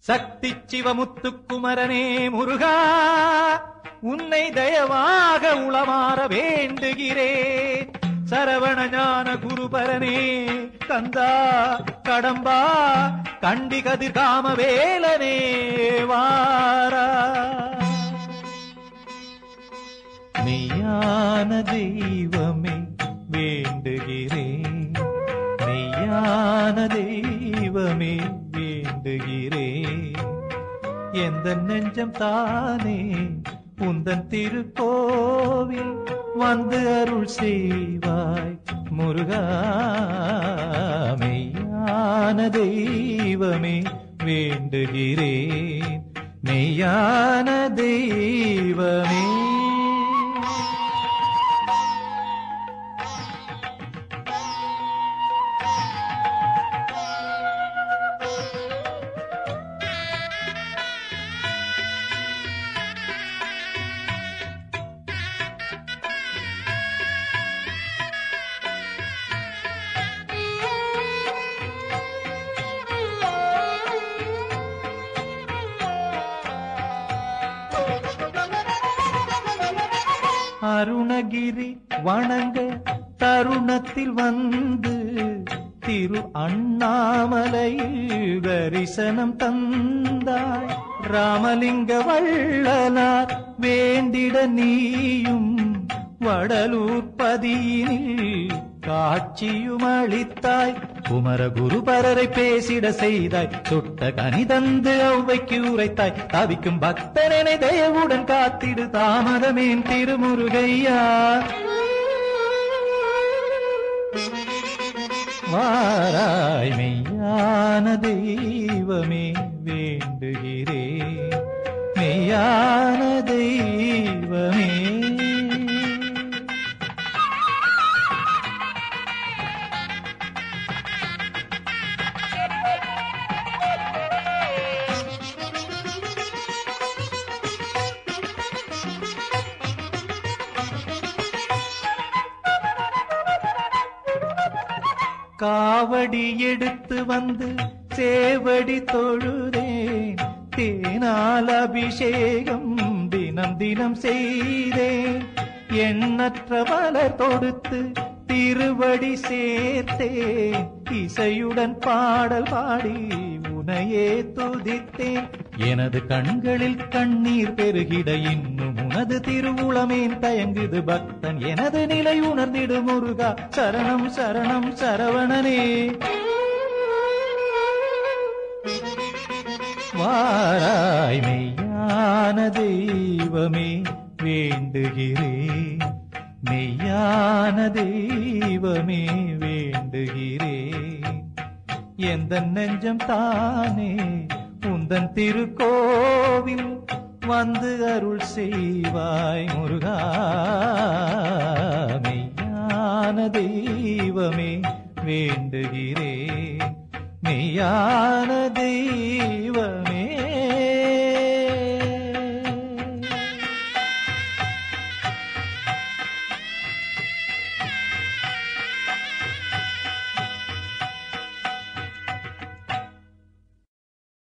சக்தி சிவமுத்துக்குமரனே முருகா உன்னை தயவாக உளமாற வேண்டுகிறேன் சரவண ஞான குருபரனே கந்தா கடம்பா கண்டி கதிர்காம வேலனே வாரா மெய்யான தெய்வமே வேண்டுகிறேன் மெய்யான தெய்வமே வேண்டுகிறேன் எந்த நெஞ்சம் தானே உந்தன் திருக்கோவில் வந்து அருள் செய்வாய் முருகா மெய்யான தெய்வமே வேண்டுகிறேன் மெய்யான தெய்வமே அருணகிரி வணங்க தருணத்தில் வந்து திரு அண்ணாமலையில் தரிசனம் தந்தாய் ராமலிங்க வள்ளலார் வேண்டிட நீயும் வடலூர் பதியினில் காட்சியும் அளித்தாய் குமர குருபரரை பேசிட செய்தாய் சுட்ட கனி தந்து ஔவைக்கு உரைத்தாய் தவிக்கும் பக்தரனை தயவுடன் காத்திடு தாமதமேன் திருமுருகையா வாராய் மெய்யான தெய்வமே வேண்டுகிறேன் மெய்யான தெய்வமே காவடி எடுத்து வந்து சேவடி தொழுதேன் தேனால் அபிஷேகம் தினம் தினம் செய்தேன் எண்ணற்ற மலர் தொடுத்து திருவடி சேர்த்தேன் இசையுடன் பாடல் பாடி உனையே துதித்தேன் எனது கண்களில் கண்ணீர் பெருகிட இன்னும் உனது திருவுளமேன் தயங்குது பக்தன் எனது நிலை உணர்ந்திடு முருகா சரணம் சரணம் சரவணனே வாராய் மெய்யான தெய்வமே வேண்டுகிறேன் மெய்யான தெய்வமே வேண்டுகிறேன் எந்த நெஞ்சம் தானே உந்தன் திருக்கோவில் வந்து அருள் செய்வாய் முருகா